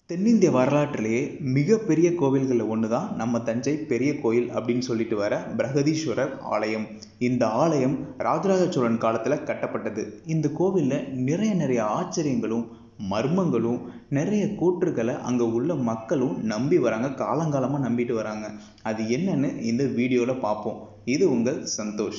தென்னிந்திய வரலாற்றிலேயே மிகப்பெரிய கோவில்களில் ஒன்று தான் நம்ம தஞ்சை பெரிய கோயில் அப்படின்னு சொல்லிட்டு வர பிரகதீஸ்வரர் ஆலயம் இந்த ஆலயம் ராஜராஜ சோழன் காலத்தில் கட்டப்பட்டது இந்த கோவிலில் நிறைய நிறைய ஆச்சரியங்களும் மர்மங்களும் நிறைய கூற்றுகளை அங்கே உள்ள மக்களும் நம்பி வராங்க காலங்காலமாக நம்பிட்டு வராங்க அது என்னன்னு இந்த வீடியோவில் பார்ப்போம் இது உங்கள் சந்தோஷ்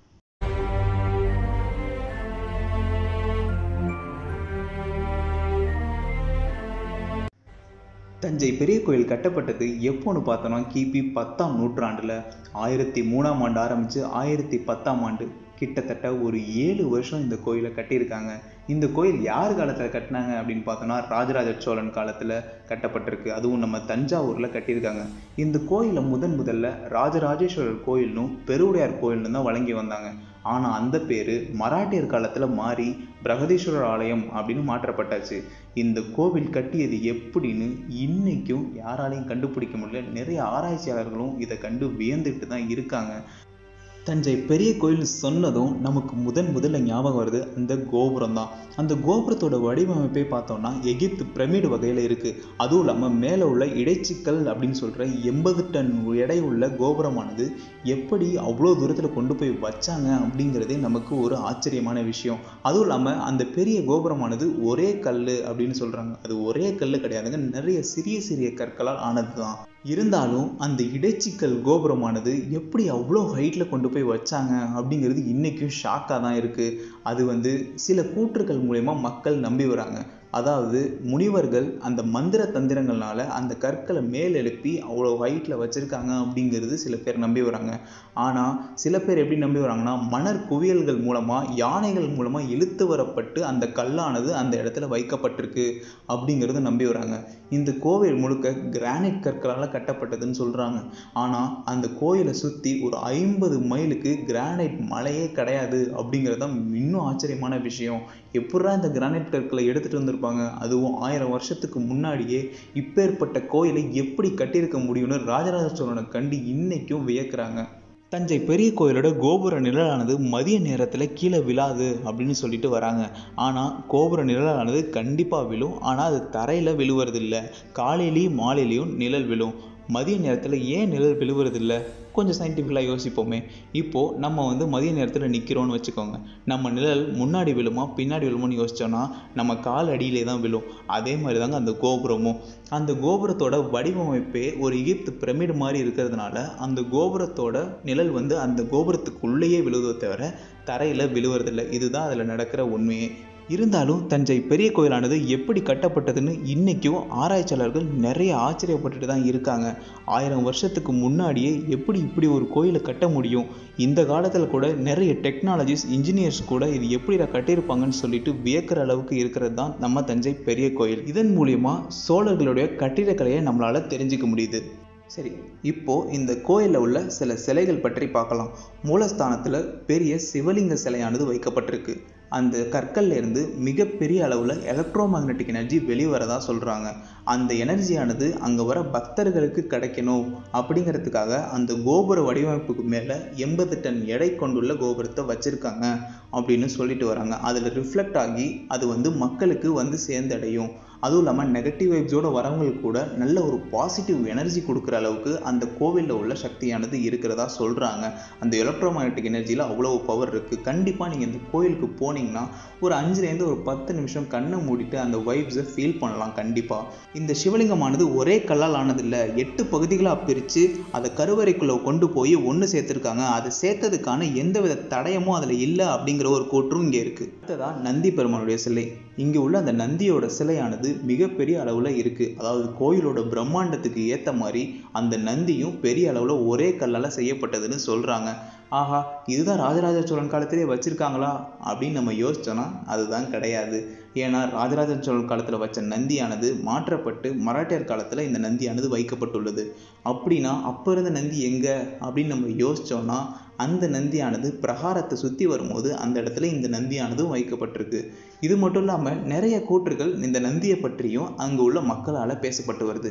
தஞ்சை பெரிய கோயில் கட்டப்பட்டது எப்போன்னு பார்த்தோன்னா கிபி பத்தாம் நூற்றாண்டில் ஆயிரத்தி மூணாம் ஆண்டு ஆரம்பித்து ஆயிரத்தி பத்தாம் ஆண்டு கிட்டத்தட்ட ஒரு ஏழு வருஷம் இந்த கோயிலை கட்டியிருக்காங்க இந்த கோயில் யார் காலத்தில் கட்டினாங்க அப்படின்னு பார்த்தோன்னா ராஜராஜ சோழன் காலத்தில் கட்டப்பட்டிருக்கு அதுவும் நம்ம தஞ்சாவூரில் கட்டியிருக்காங்க இந்த கோயிலை முதன் முதல்ல ராஜராஜேஸ்வரர் கோயில்னும் பெருவுடையார் கோயில்னு தான் வழங்கி வந்தாங்க ஆனால் அந்த பேர் மராட்டியர் காலத்தில் மாறி பிரகதீஸ்வரர் ஆலயம் அப்படின்னு மாற்றப்பட்டாச்சு இந்த கோவில் கட்டியது எப்படின்னு இன்னைக்கும் யாராலையும் கண்டுபிடிக்க முடியல நிறைய ஆராய்ச்சியாளர்களும் இதை கண்டு வியந்துட்டு தான் இருக்காங்க தஞ்சை பெரிய கோயில் சொன்னதும் நமக்கு முதன் முதல்ல ஞாபகம் வருது அந்த கோபுரம் தான் அந்த கோபுரத்தோட வடிவமைப்பை பார்த்தோம்னா எகிப்து பிரமிடு வகையில் இருக்குது அதுவும் இல்லாமல் மேலே உள்ள இடைச்சிக்கல் அப்படின்னு சொல்கிற எண்பது டன் எடை உள்ள கோபுரமானது எப்படி அவ்வளோ தூரத்தில் கொண்டு போய் வச்சாங்க அப்படிங்கிறதே நமக்கு ஒரு ஆச்சரியமான விஷயம் அதுவும் இல்லாமல் அந்த பெரிய கோபுரமானது ஒரே கல் அப்படின்னு சொல்கிறாங்க அது ஒரே கல் கிடையாதுங்க நிறைய சிறிய சிறிய கற்களால் ஆனது தான் இருந்தாலும் அந்த இடைச்சிக்கல் கோபுரமானது எப்படி அவ்வளோ ஹைட்டில் கொண்டு போய் வச்சாங்க அப்படிங்கிறது இன்றைக்கும் ஷாக்காக தான் இருக்குது அது வந்து சில கூற்றுக்கள் மூலயமா மக்கள் நம்பி வராங்க அதாவது முனிவர்கள் அந்த மந்திர தந்திரங்கள்னால அந்த கற்களை மேல் எழுப்பி அவ்வளோ ஹைட்டில் வச்சுருக்காங்க அப்படிங்கிறது சில பேர் நம்பி வராங்க ஆனால் சில பேர் எப்படி நம்பி வராங்கன்னா மணர் குவியல்கள் மூலமாக யானைகள் மூலமாக இழுத்து வரப்பட்டு அந்த கல்லானது அந்த இடத்துல வைக்கப்பட்டிருக்கு அப்படிங்கிறது நம்பி வராங்க இந்த கோவில் முழுக்க கிரானைட் கற்களால் கட்டப்பட்டதுன்னு சொல்கிறாங்க ஆனால் அந்த கோயிலை சுற்றி ஒரு ஐம்பது மைலுக்கு கிரானைட் மலையே கிடையாது அப்படிங்கிறது தான் இன்னும் ஆச்சரியமான விஷயம் எப்படா இந்த கிரானைட் கற்களை எடுத்துகிட்டு வந்திருப்பாங்க அதுவும் ஆயிரம் வருஷத்துக்கு முன்னாடியே இப்பேற்பட்ட கோயிலை எப்படி கட்டியிருக்க முடியும்னு ராஜராஜ சோழனை கண்டு இன்னைக்கும் வியக்கிறாங்க தஞ்சை பெரிய கோயிலோட கோபுர நிழலானது மதிய நேரத்தில் கீழே விழாது அப்படின்னு சொல்லிட்டு வராங்க ஆனால் கோபுர நிழலானது கண்டிப்பாக விழும் ஆனால் அது தரையில் விழுவுறதில்லை காலையிலையும் மாலையிலையும் நிழல் விழும் மதிய நேரத்தில் ஏன் நிழல் விழுவுறதில்லை கொஞ்சம் சயின்டிஃபிக்கலாக யோசிப்போமே இப்போது நம்ம வந்து மதிய நேரத்தில் நிற்கிறோன்னு வச்சுக்கோங்க நம்ம நிழல் முன்னாடி விழுமா பின்னாடி விழுமான்னு யோசிச்சோன்னா நம்ம கால் அடியிலே தான் விழும் அதே மாதிரி தாங்க அந்த கோபுரமும் அந்த கோபுரத்தோட வடிவமைப்பே ஒரு எகிப்து பிரமிடு மாதிரி இருக்கிறதுனால அந்த கோபுரத்தோட நிழல் வந்து அந்த கோபுரத்துக்குள்ளேயே விழுவதை தவிர தரையில் விழுவுறதில்லை இதுதான் அதில் நடக்கிற உண்மையே இருந்தாலும் தஞ்சை பெரிய கோயிலானது எப்படி கட்டப்பட்டதுன்னு இன்றைக்கும் ஆராய்ச்சியாளர்கள் நிறைய ஆச்சரியப்பட்டுட்டு தான் இருக்காங்க ஆயிரம் வருஷத்துக்கு முன்னாடியே எப்படி இப்படி ஒரு கோயிலை கட்ட முடியும் இந்த காலத்தில் கூட நிறைய டெக்னாலஜிஸ் இன்ஜினியர்ஸ் கூட இது எப்படி கட்டியிருப்பாங்கன்னு சொல்லிட்டு வியக்கிற அளவுக்கு இருக்கிறது தான் நம்ம தஞ்சை பெரிய கோயில் இதன் மூலியமா சோழர்களுடைய கட்டிடக்கலையை நம்மளால் தெரிஞ்சுக்க முடியுது சரி இப்போ இந்த கோயிலில் உள்ள சில சிலைகள் பற்றி பார்க்கலாம் மூலஸ்தானத்தில் பெரிய சிவலிங்க சிலையானது வைக்கப்பட்டிருக்கு அந்த கற்கள்ல இருந்து மிகப்பெரிய அளவில் எலக்ட்ரோ மேக்னெட்டிக் எனர்ஜி வெளிவரதா சொல்கிறாங்க அந்த எனர்ஜியானது அங்கே வர பக்தர்களுக்கு கிடைக்கணும் அப்படிங்கிறதுக்காக அந்த கோபுர வடிவமைப்புக்கு மேலே எண்பது டன் எடை கொண்டுள்ள கோபுரத்தை வச்சுருக்காங்க அப்படின்னு சொல்லிட்டு வராங்க அதில் ரிஃப்ளெக்ட் ஆகி அது வந்து மக்களுக்கு வந்து சேர்ந்தடையும் அதுவும் இல்லாமல் நெகட்டிவ் வைப்ஸோட வரவங்களுக்கு கூட நல்ல ஒரு பாசிட்டிவ் எனர்ஜி கொடுக்குற அளவுக்கு அந்த கோவிலில் உள்ள சக்தியானது இருக்கிறதா சொல்கிறாங்க அந்த எலக்ட்ரோ மேக்னெட்டிக் எனர்ஜியில் அவ்வளோ பவர் இருக்குது கண்டிப்பாக நீங்கள் இந்த கோயிலுக்கு போனீங்கன்னா ஒரு அஞ்சுலேருந்து ஒரு பத்து நிமிஷம் கண்ணை மூடிட்டு அந்த வைப்ஸை ஃபீல் பண்ணலாம் கண்டிப்பாக இந்த சிவலிங்கமானது ஒரே கல்லால் ஆனதில்லை எட்டு பகுதிகளாக பிரித்து அதை கருவறைக்குள்ளே கொண்டு போய் ஒன்று சேர்த்துருக்காங்க அதை சேர்த்ததுக்கான எந்தவித தடயமும் அதில் இல்லை அப்படிங்கிற ஒரு கூற்றும் இங்கே இருக்குது அடுத்ததாக நந்தி பெருமானுடைய சிலை இங்கே உள்ள அந்த நந்தியோட சிலையானது மிகப்பெரிய அளவில் இருக்குது அதாவது கோயிலோட பிரம்மாண்டத்துக்கு ஏற்ற மாதிரி அந்த நந்தியும் பெரிய அளவில் ஒரே கல்லால் செய்யப்பட்டதுன்னு சொல்கிறாங்க ஆஹா இதுதான் ராஜராஜ சோழன் காலத்திலே வச்சுருக்காங்களா அப்படின்னு நம்ம யோசிச்சோன்னா அதுதான் கிடையாது ஏன்னா ராஜராஜ சோழன் காலத்தில் வச்ச நந்தியானது மாற்றப்பட்டு மராட்டியர் காலத்தில் இந்த நந்தியானது வைக்கப்பட்டுள்ளது அப்படின்னா அப்போ இருந்த நந்தி எங்கே அப்படின்னு நம்ம யோசித்தோன்னா அந்த நந்தியானது பிரகாரத்தை சுற்றி வரும்போது அந்த இடத்துல இந்த நந்தியானதும் வைக்கப்பட்டிருக்கு இது மட்டும் இல்லாமல் நிறைய கூற்றுகள் இந்த நந்தியை பற்றியும் அங்கே உள்ள மக்களால் பேசப்பட்டு வருது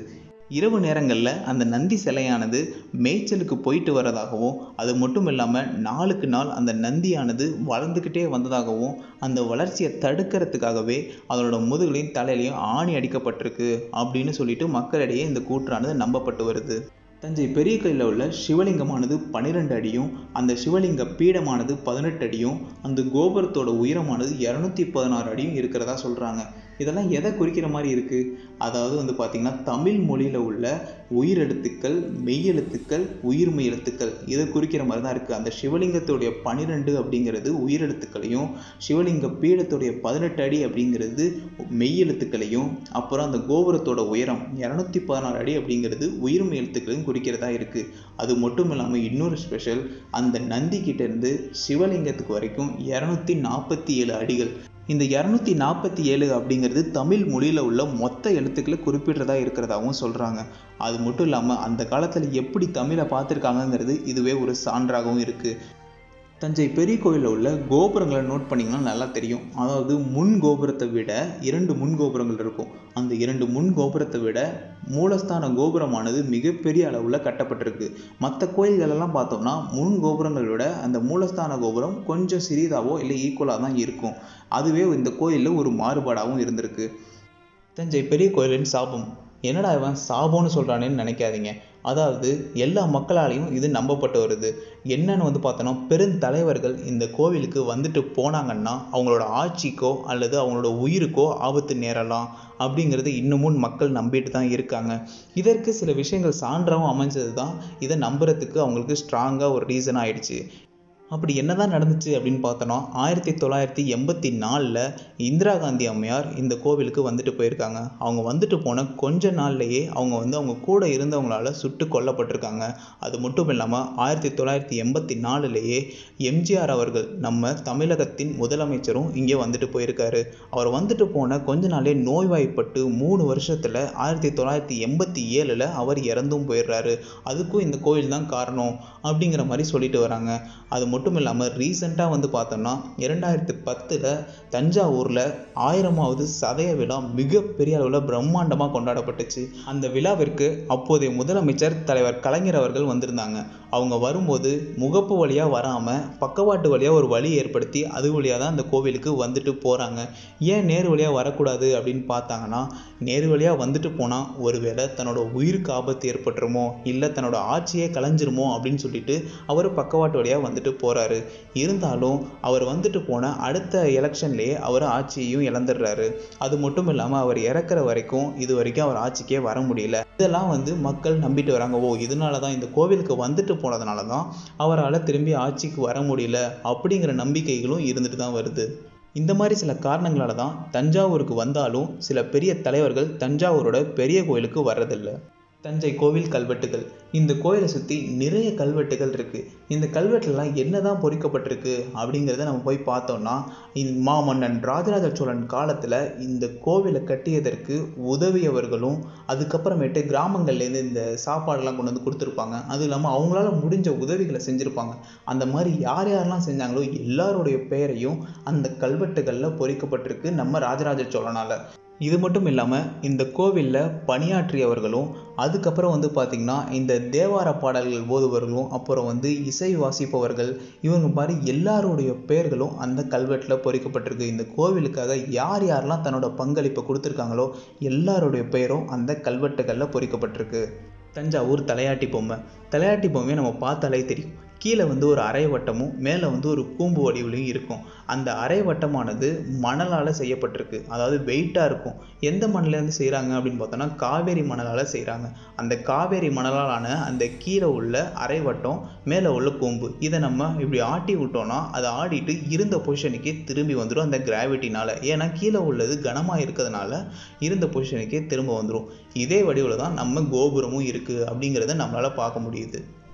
இரவு நேரங்களில் அந்த நந்தி சிலையானது மேய்ச்சலுக்கு போயிட்டு வரதாகவும் அது மட்டும் இல்லாமல் நாளுக்கு நாள் அந்த நந்தியானது வளர்ந்துக்கிட்டே வந்ததாகவும் அந்த வளர்ச்சியை தடுக்கிறதுக்காகவே அதனோட முதுகுலையும் தலையிலையும் ஆணி அடிக்கப்பட்டிருக்கு அப்படின்னு சொல்லிட்டு மக்களிடையே இந்த கூற்றானது நம்பப்பட்டு வருது தஞ்சை பெரிய கோயிலில் உள்ள சிவலிங்கமானது பன்னிரெண்டு அடியும் அந்த சிவலிங்க பீடமானது பதினெட்டு அடியும் அந்த கோபுரத்தோட உயரமானது இரநூத்தி பதினாறு அடியும் இருக்கிறதா சொல்கிறாங்க இதெல்லாம் எதை குறிக்கிற மாதிரி இருக்குது அதாவது வந்து பார்த்திங்கன்னா தமிழ் மொழியில் உள்ள உயிரெழுத்துக்கள் மெய்யெழுத்துக்கள் உயிர்மெய் எழுத்துக்கள் இதை குறிக்கிற மாதிரி தான் இருக்குது அந்த சிவலிங்கத்துடைய பன்னிரெண்டு அப்படிங்கிறது உயிரெழுத்துக்களையும் சிவலிங்க பீடத்துடைய பதினெட்டு அடி அப்படிங்கிறது மெய்யெழுத்துக்களையும் அப்புறம் அந்த கோபுரத்தோட உயரம் இரநூத்தி பதினாறு அடி அப்படிங்கிறது உயிர்மெய் எழுத்துக்களையும் குறிக்கிறதா இருக்குது அது மட்டும் இல்லாமல் இன்னொரு ஸ்பெஷல் அந்த நந்தி கிட்ட இருந்து சிவலிங்கத்துக்கு வரைக்கும் இரநூத்தி நாற்பத்தி ஏழு அடிகள் இந்த இரநூத்தி நாற்பத்தி ஏழு அப்படிங்கிறது தமிழ் மொழியில் உள்ள மொத்த எழுத்துக்களை குறிப்பிடுறதா இருக்கிறதாகவும் சொல்கிறாங்க அது மட்டும் இல்லாமல் அந்த காலத்தில் எப்படி தமிழை பார்த்துருக்காங்கங்கிறது இதுவே ஒரு சான்றாகவும் இருக்குது தஞ்சை பெரிய கோயிலில் உள்ள கோபுரங்களை நோட் பண்ணிங்கன்னா நல்லா தெரியும் அதாவது முன் கோபுரத்தை விட இரண்டு முன் கோபுரங்கள் இருக்கும் அந்த இரண்டு முன் கோபுரத்தை விட மூலஸ்தான கோபுரமானது மிகப்பெரிய அளவில் கட்டப்பட்டிருக்கு மற்ற கோயில்களெல்லாம் பார்த்தோம்னா முன் கோபுரங்களை விட அந்த மூலஸ்தான கோபுரம் கொஞ்சம் சிறிதாவோ இல்லை ஈக்குவலாக தான் இருக்கும் அதுவே இந்த கோயிலில் ஒரு மாறுபாடாகவும் இருந்திருக்கு தஞ்சை பெரிய கோயிலின் சாபம் என்னடா இவன் சாபம்னு சொல்கிறானேன்னு நினைக்காதீங்க அதாவது எல்லா மக்களாலையும் இது நம்பப்பட்டு வருது என்னன்னு வந்து பார்த்தோன்னா பெருந்தலைவர்கள் இந்த கோவிலுக்கு வந்துட்டு போனாங்கன்னா அவங்களோட ஆட்சிக்கோ அல்லது அவங்களோட உயிருக்கோ ஆபத்து நேரலாம் அப்படிங்கிறது இன்னமும் மக்கள் நம்பிட்டு தான் இருக்காங்க இதற்கு சில விஷயங்கள் சான்றாகவும் அமைஞ்சது தான் இதை நம்புறதுக்கு அவங்களுக்கு ஸ்ட்ராங்காக ஒரு ரீசன் ஆயிடுச்சு அப்படி என்னதான் நடந்துச்சு அப்படின்னு பார்த்தோன்னா ஆயிரத்தி தொள்ளாயிரத்தி எண்பத்தி நாலில் இந்திரா காந்தி அம்மையார் இந்த கோவிலுக்கு வந்துட்டு போயிருக்காங்க அவங்க வந்துட்டு போன கொஞ்ச நாள்லயே அவங்க வந்து அவங்க கூட இருந்தவங்களால சுட்டு கொல்லப்பட்டிருக்காங்க அது மட்டும் இல்லாமல் ஆயிரத்தி தொள்ளாயிரத்தி எண்பத்தி நாலுலேயே எம்ஜிஆர் அவர்கள் நம்ம தமிழகத்தின் முதலமைச்சரும் இங்கே வந்துட்டு போயிருக்காரு அவர் வந்துட்டு போன கொஞ்ச நாளே நோய்வாய்ப்பட்டு மூணு வருஷத்தில் ஆயிரத்தி தொள்ளாயிரத்தி எண்பத்தி ஏழில் அவர் இறந்தும் போயிடுறாரு அதுக்கும் இந்த கோவில் தான் காரணம் அப்படிங்கிற மாதிரி சொல்லிட்டு வராங்க அது மட்டும் இல்லாமல் ரீசெண்டாக வந்து பார்த்தோம்னா இரண்டாயிரத்தி பத்தில் தஞ்சாவூரில் ஆயிரமாவது சதய விழா மிகப்பெரிய அளவில் பிரம்மாண்டமாக கொண்டாடப்பட்டுச்சு அந்த விழாவிற்கு அப்போதைய முதலமைச்சர் தலைவர் கலைஞர் அவர்கள் வந்திருந்தாங்க அவங்க வரும்போது முகப்பு வழியாக வராமல் பக்கவாட்டு வழியாக ஒரு வழி ஏற்படுத்தி அது வழியாக தான் அந்த கோவிலுக்கு வந்துட்டு போகிறாங்க ஏன் நேரு வழியாக வரக்கூடாது அப்படின்னு பார்த்தாங்கன்னா நேரு வழியாக வந்துட்டு போனால் ஒருவேளை தன்னோட உயிருக்கு ஆபத்து ஏற்பட்டுருமோ இல்லை தன்னோட ஆட்சியே கலைஞ்சிருமோ அப்படின்னு சொல்லிட்டு அவர் பக்கவாட்டு வழியாக வந்துட்டு போகிறாரு இருந்தாலும் அவர் வந்துட்டு போன அடுத்த எலெக்ஷன்லேயே அவர் ஆட்சியையும் இழந்துடுறாரு அது மட்டும் இல்லாமல் அவர் இறக்குற வரைக்கும் இது வரைக்கும் அவர் ஆட்சிக்கே வர முடியல இதெல்லாம் வந்து மக்கள் நம்பிட்டு வராங்க ஓ இதனால தான் இந்த கோவிலுக்கு வந்துட்டு போனதுனால தான் அவரால் திரும்பி ஆட்சிக்கு வர முடியல அப்படிங்கிற நம்பிக்கைகளும் இருந்துட்டு தான் வருது இந்த மாதிரி சில காரணங்களால தான் தஞ்சாவூருக்கு வந்தாலும் சில பெரிய தலைவர்கள் தஞ்சாவூரோட பெரிய கோயிலுக்கு வர்றதில்லை தஞ்சை கோவில் கல்வெட்டுகள் இந்த கோயிலை சுற்றி நிறைய கல்வெட்டுகள் இருக்குது இந்த கல்வெட்டுலாம் என்னதான் பொறிக்கப்பட்டிருக்கு அப்படிங்கிறத நம்ம போய் பார்த்தோம்னா இந்த மாமன்னன் ராஜராஜ சோழன் காலத்தில் இந்த கோவிலை கட்டியதற்கு உதவியவர்களும் அதுக்கப்புறமேட்டு கிராமங்கள்லேருந்து இந்த சாப்பாடெல்லாம் கொண்டு வந்து கொடுத்துருப்பாங்க அதுவும் இல்லாமல் அவங்களால முடிஞ்ச உதவிகளை செஞ்சுருப்பாங்க அந்த மாதிரி யார் யாரெல்லாம் செஞ்சாங்களோ எல்லாருடைய பெயரையும் அந்த கல்வெட்டுகளில் பொறிக்கப்பட்டிருக்கு நம்ம ராஜராஜ சோழனால் இது மட்டும் இல்லாமல் இந்த கோவிலில் பணியாற்றியவர்களும் அதுக்கப்புறம் வந்து பார்த்திங்கன்னா இந்த தேவார பாடல்கள் ஓதுவர்களும் அப்புறம் வந்து இசை வாசிப்பவர்கள் இவங்க மாதிரி எல்லாருடைய பெயர்களும் அந்த கல்வெட்டில் பொறிக்கப்பட்டிருக்கு இந்த கோவிலுக்காக யார் யாரெல்லாம் தன்னோட பங்களிப்பை கொடுத்துருக்காங்களோ எல்லாருடைய பெயரும் அந்த கல்வெட்டுகளில் பொறிக்கப்பட்டிருக்கு தஞ்சாவூர் தலையாட்டி பொம்மை தலையாட்டி பொம்மையை நம்ம பார்த்தாலே தெரியும் கீழே வந்து ஒரு அரை வட்டமும் மேலே வந்து ஒரு கூம்பு வடிவிலையும் இருக்கும் அந்த அரை வட்டமானது மணலால் செய்யப்பட்டிருக்கு அதாவது வெயிட்டாக இருக்கும் எந்த மண்ணிலேருந்து செய்கிறாங்க அப்படின்னு பார்த்தோன்னா காவேரி மணலால் செய்கிறாங்க அந்த காவேரி மணலாலான அந்த கீழே உள்ள அரை வட்டம் மேலே உள்ள கூம்பு இதை நம்ம இப்படி ஆட்டி விட்டோம்னா அதை ஆடிட்டு இருந்த பொசிஷனுக்கே திரும்பி வந்துடும் அந்த கிராவிட்டினால ஏன்னா கீழே உள்ளது கனமாக இருக்கிறதுனால இருந்த பொசிஷனுக்கே திரும்ப வந்துடும் இதே வடிவில் தான் நம்ம கோபுரமும் இருக்குது அப்படிங்கிறத நம்மளால் பார்க்க முடியுது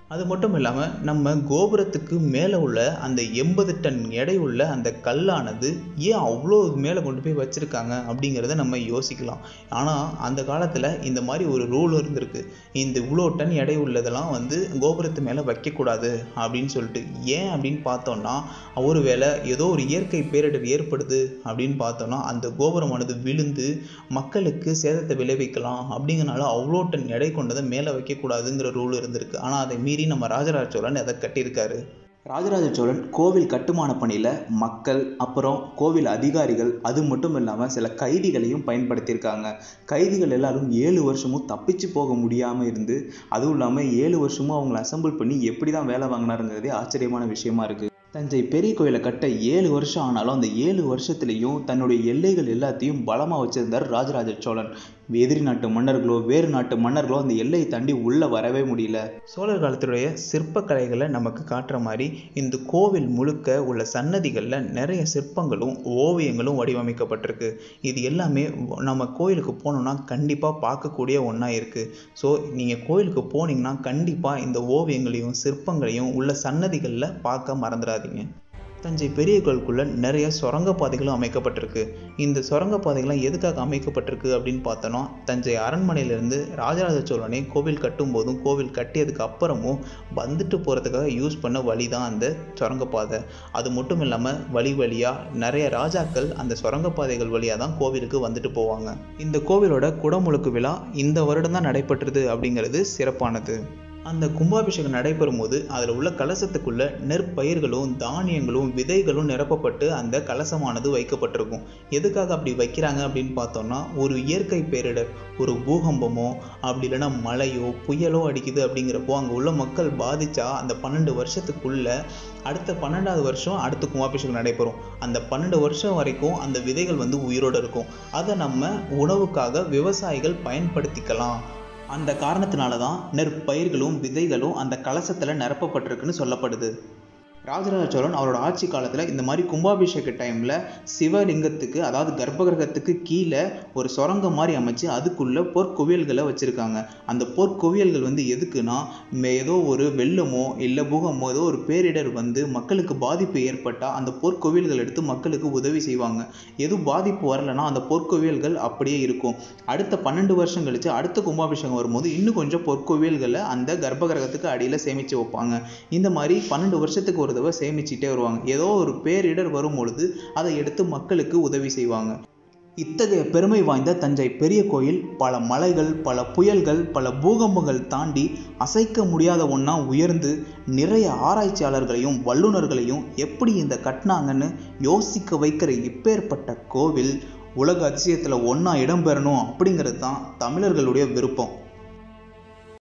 அது மட்டும் இல்லாமல் நம்ம கோபுரத்துக்கு மேலே உள்ள அந்த எண்பது டன் எடை உள்ள அந்த கல்லானது ஏன் அவ்வளோ மேலே கொண்டு போய் வச்சுருக்காங்க அப்படிங்கிறத நம்ம யோசிக்கலாம் ஆனால் அந்த காலத்தில் இந்த மாதிரி ஒரு ரூல் இருந்திருக்கு இந்த இவ்வளோ டன் எடை உள்ளதெல்லாம் வந்து கோபுரத்து மேலே வைக்கக்கூடாது அப்படின்னு சொல்லிட்டு ஏன் அப்படின்னு பார்த்தோம்னா ஒருவேளை ஏதோ ஒரு இயற்கை பேரிடர் ஏற்படுது அப்படின்னு பார்த்தோம்னா அந்த கோபுரமானது விழுந்து மக்களுக்கு சேதத்தை விளைவிக்கலாம் அப்படிங்கிறனால அவ்வளோ டன் எடை கொண்டதை மேலே வைக்கக்கூடாதுங்கிற ரூல் இருந்திருக்கு ஆனால் அதை மீறி நம்ம ராஜராஜ சோழன் அதை கட்டியிருக்காரு ராஜராஜ சோழன் கோவில் கட்டுமான பணியில் மக்கள் அப்புறம் கோவில் அதிகாரிகள் அது மட்டும் இல்லாமல் சில கைதிகளையும் பயன்படுத்தியிருக்காங்க கைதிகள் எல்லாரும் ஏழு வருஷமும் தப்பிச்சு போக முடியாமல் இருந்து அதுவும் இல்லாமல் ஏழு வருஷமும் அவங்கள அசம்பிள் பண்ணி எப்படி தான் வேலை வாங்கினாருங்கிறதே ஆச்சரியமான விஷயமா இருக்குது தஞ்சை பெரிய கோயிலை கட்ட ஏழு வருஷம் ஆனாலும் அந்த ஏழு வருஷத்துலேயும் தன்னுடைய எல்லைகள் எல்லாத்தையும் பலமாக வச்சிருந்தார் ராஜராஜ சோழன் எதிரி நாட்டு மன்னர்களோ வேறு நாட்டு மன்னர்களோ அந்த எல்லையை தாண்டி உள்ளே வரவே முடியல சோழர் காலத்துடைய சிற்பக்கலைகளை நமக்கு காட்டுற மாதிரி இந்த கோவில் முழுக்க உள்ள சன்னதிகளில் நிறைய சிற்பங்களும் ஓவியங்களும் வடிவமைக்கப்பட்டிருக்கு இது எல்லாமே நம்ம கோயிலுக்கு போனோம்னா கண்டிப்பாக பார்க்கக்கூடிய ஒன்றா இருக்குது ஸோ நீங்கள் கோயிலுக்கு போனீங்கன்னா கண்டிப்பாக இந்த ஓவியங்களையும் சிற்பங்களையும் உள்ள சன்னதிகளில் பார்க்க மறந்துடாதீங்க தஞ்சை பெரிய கோயிலுக்குள்ள நிறைய சுரங்கப்பாதைகளும் அமைக்கப்பட்டிருக்கு இந்த சுரங்கப்பாதைகள்லாம் எதுக்காக அமைக்கப்பட்டிருக்கு அப்படின்னு பார்த்தோன்னா தஞ்சை அரண்மனையிலேருந்து ராஜராஜ சோழனை கோவில் கட்டும் போதும் கோவில் கட்டியதுக்கு அப்புறமும் வந்துட்டு போகிறதுக்காக யூஸ் பண்ண வழி தான் அந்த சுரங்கப்பாதை அது மட்டும் இல்லாமல் வழி வழியாக நிறைய ராஜாக்கள் அந்த சுரங்கப்பாதைகள் வழியாக தான் கோவிலுக்கு வந்துட்டு போவாங்க இந்த கோவிலோட குடமுழுக்கு விழா இந்த வருடம் தான் நடைபெற்றது அப்படிங்கிறது சிறப்பானது அந்த கும்பாபிஷேகம் நடைபெறும் போது அதில் உள்ள கலசத்துக்குள்ள நெற்பயிர்களும் தானியங்களும் விதைகளும் நிரப்பப்பட்டு அந்த கலசமானது வைக்கப்பட்டிருக்கும் எதுக்காக அப்படி வைக்கிறாங்க அப்படின்னு பார்த்தோம்னா ஒரு இயற்கை பேரிடர் ஒரு பூகம்பமோ அப்படி இல்லைன்னா மழையோ புயலோ அடிக்குது அப்படிங்கிறப்போ அங்கே உள்ள மக்கள் பாதிச்சா அந்த பன்னெண்டு வருஷத்துக்குள்ள அடுத்த பன்னெண்டாவது வருஷம் அடுத்த கும்பாபிஷேகம் நடைபெறும் அந்த பன்னெண்டு வருஷம் வரைக்கும் அந்த விதைகள் வந்து உயிரோடு இருக்கும் அதை நம்ம உணவுக்காக விவசாயிகள் பயன்படுத்திக்கலாம் அந்த காரணத்தினால தான் நெற்பயிர்களும் விதைகளும் அந்த கலசத்தில் நிரப்பப்பட்டிருக்குன்னு சொல்லப்படுது ராஜராஜ சோழன் அவரோட ஆட்சி காலத்தில் இந்த மாதிரி கும்பாபிஷேக டைமில் சிவலிங்கத்துக்கு அதாவது கர்ப்பகிரகத்துக்கு கீழே ஒரு சுரங்கம் மாதிரி அமைச்சு அதுக்குள்ளே பொற்குவியல்களை வச்சுருக்காங்க அந்த பொற்குவியல்கள் வந்து எதுக்குன்னா ஏதோ ஒரு வெள்ளமோ இல்லை பூகமோ ஏதோ ஒரு பேரிடர் வந்து மக்களுக்கு பாதிப்பு ஏற்பட்டால் அந்த பொற்குவியல்கள் எடுத்து மக்களுக்கு உதவி செய்வாங்க எதுவும் பாதிப்பு வரலைன்னா அந்த பொற்குவியல்கள் அப்படியே இருக்கும் அடுத்த பன்னெண்டு வருஷம் கழிச்சு அடுத்த கும்பாபிஷேகம் வரும்போது இன்னும் கொஞ்சம் பொற்குவியல்களை அந்த கர்ப்பகிரகத்துக்கு அடியில் சேமித்து வைப்பாங்க இந்த மாதிரி பன்னெண்டு வருஷத்துக்கு ஒரு தடவை சேமிச்சுட்டே வருவாங்க ஏதோ ஒரு பேரிடர் வரும் பொழுது அதை எடுத்து மக்களுக்கு உதவி செய்வாங்க இத்தகைய பெருமை வாய்ந்த தஞ்சை பெரிய கோயில் பல மலைகள் பல புயல்கள் பல பூகம்பங்கள் தாண்டி அசைக்க முடியாத ஒன்றா உயர்ந்து நிறைய ஆராய்ச்சியாளர்களையும் வல்லுநர்களையும் எப்படி இந்த கட்டினாங்கன்னு யோசிக்க வைக்கிற இப்பேற்பட்ட கோவில் உலக அதிசயத்தில் ஒன்றா இடம்பெறணும் அப்படிங்கிறது தான் தமிழர்களுடைய விருப்பம்